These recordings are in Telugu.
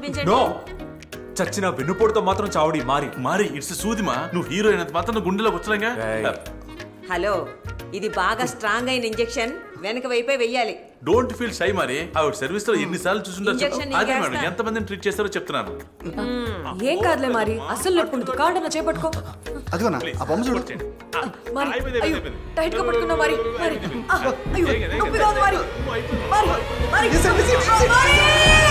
చూపించండి నో చచ్చిన వెన్నుపోటుతో మాత్రం చావడి మారి మరి ఇట్స్ సూదిమా నువ్వు హీరో అయినంత మాత్రం గుండెలోకి వచ్చలేగా ఏయ్. హలో ఇది బాగా స్ట్రాంగ్ అయిన ఇంజెక్షన్ వెనక వైపే వెయ్యాలి డోంట్ ఫీల్ షై మరి ఆవిడ సర్వీస్ లో ఎన్నిసార్లు చూసుంటారు Injection చెప్పు అదే నీకేస్తా. మేడం ఎంత మందిని ట్రీట్ చేస్తారో చెప్తున్నాను ఏం కాదులే మరి అస్సలు నొప్పి కాండన చేపట్టుకో అదిగోనా ఆ బొమ్మ చూడు మరి అయిపోయింది, అయ్యో అయిపోయింది. టైట్ గా పట్టుకున్నా మరి మరి ఆ, అయ్యో నొప్పిగా ఉంది మరి మరి మరి మరి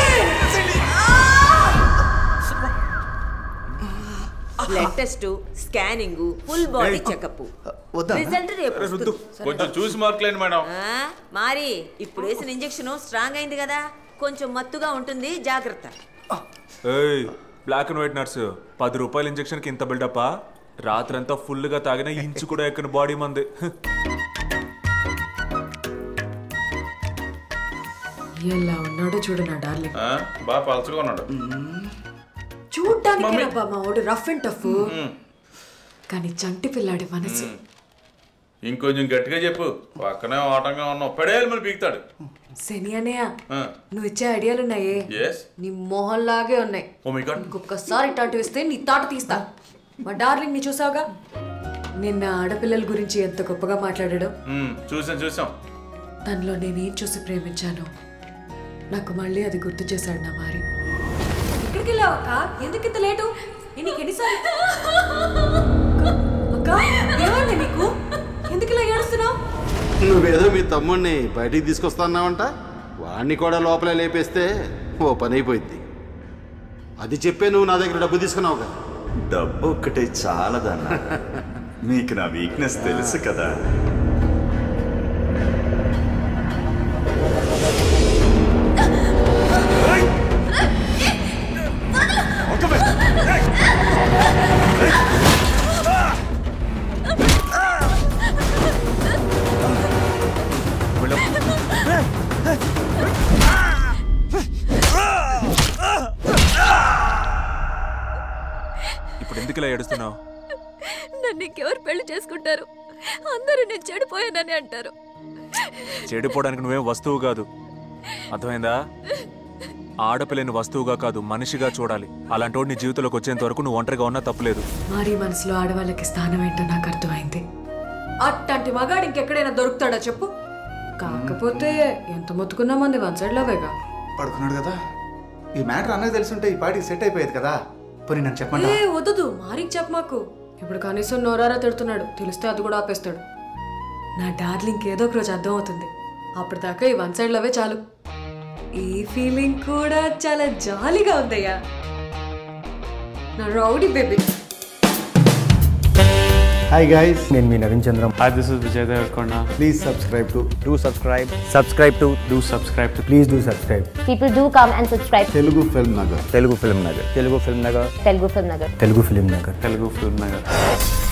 blood test scanning full body checkup వద్దా రిజల్ట్ రేపు వస్తుంది. కొంచెం చూసి మార్కులేండి మేడం ఆ, మరి ఇప్పుడు వేసిన ఇంజెక్షన్ స్ట్రాంగ్ అయింది కదా కొంచెం మత్తుగా ఉంటుంది జాగ్రత్త ఏయ్ బ్లాక్ అండ్ వైట్ నర్సు పది రూపాయల ఇంజెక్షన్కి ఇంత బిల్డప్పా రాత్రంతా ఫుల్గా తాగిన ఇంచు కూడా ఎక్కని బాడీ మంది హ్. ఎలా ఉన్నాడో చూడు నా డార్లింగ్ ఆ, బాగా పలచగా ఉన్నాడు చూడ్డానికి మా వాడు రఫ్ అండ్ టఫ్ కానీ చంటి పిల్లాడి మనసు ఇంకొంచెం గట్టిగా చెప్పు పక్కనే ఆటంగా ఉన్నావు పడేయాలి మరి పీకుతాడు శని అనయ్య నువ్వు ఇచ్చే ఐడియాలు ఉన్నాయే ఎస్ నీ మొహంలాగే ఉన్నాయి ఓ మై గాడ్ ఇంకొకసారి ఇట్లాంటివి ఇస్తే నీ తాట తీస్తా మా డార్లింగ్ ని చూసావుగా నిన్న ఆడపిల్లల గురించి ఎంత గొప్పగా మాట్లాడాడో చూసాం చూసాం తనలో నేనేం చూసి ప్రేమించాను నాకు మళ్ళీ అది గుర్తు చేశాడు నా మారి ఎక్కడికి వెళ్ళావు అక్క ఎందుకు ఇంత లేటు నేను నీకు ఎన్నిసార్లు అక్క ఏమండి నీకు ఎందుకు ఇలా ఏడుస్తున్నావు నువ్వేదో మీ తమ్ముడిని బయటికి తీసుకొస్తాన్నావంట వాడిని కూడా లోపలే లేపేస్తే ఓ పని అయిపోయింది అది చెప్పే నువ్వు నా దగ్గర డబ్బు తీసుకున్నావు కదా డబ్బు ఒక్కటే చాలదన్న మీకు నా వీక్నెస్ తెలుసు కదా ఇప్పుడు ఎందుకు ఇలా ఏడుస్తున్నావు నన్ను ఇంకెవరు పెళ్లి చేసుకుంటారు అందరూ నేను చెడిపోయానని అంటారు చెడిపోవడానికి నువ్వేం వస్తువు కాదు అర్థమైందా ఆడపిల్లని వస్తువుగా కాదు మనిషిగా చూడాలి అలాంటి నీ జీవితంలోకి వచ్చేంత వరకు నువ్వు ఒంటరిగా ఉన్నా తప్పులేదు మారి మనసులో ఆడవాళ్ళకి స్థానం ఏంటో నాకు అర్థమైంది అట్లాంటి మగాడు ఇంకెక్కడైనా దొరుకుతాడా చెప్పు కాకపోతే ఎంత మొత్తుకున్నా మంది వన్ సైడ్ లోవేగా పడుకున్నాడు కదా ఈ మ్యాటర్ అన్నది తెలుసుంటే ఈ పాటికి సెట్ అయిపోయేది కదా పోనీ నన్ను చెప్పండి ఏ వద్దు మారికి చెప్ప మాకు ఇప్పుడు కనీసం నోరారా తిడుతున్నాడు తెలిస్తే అది కూడా ఆపేస్తాడు నా డార్లింగ్ ఏదో ఒక రోజు అర్థం అవుతుంది అప్పటిదాకా ఈ వన్ సైడ్ లవే చాలు ఈ ఫీలింగ్ కూడా చాలా జాలీగా ఉందయ్యా నా రౌడీ బేబీ హాయ్ గైస్ నేను మీ Naveen Chandram Hi, this is Vijay Devarkonda. Please subscribe to do subscribe subscribe to Do subscribe to please do subscribe People do come and subscribe to Telugu film Nagar Telugu film Nagar Telugu film Nagar Telugu Film Nagar. Telugu film Nagar Telugu Film Nagar.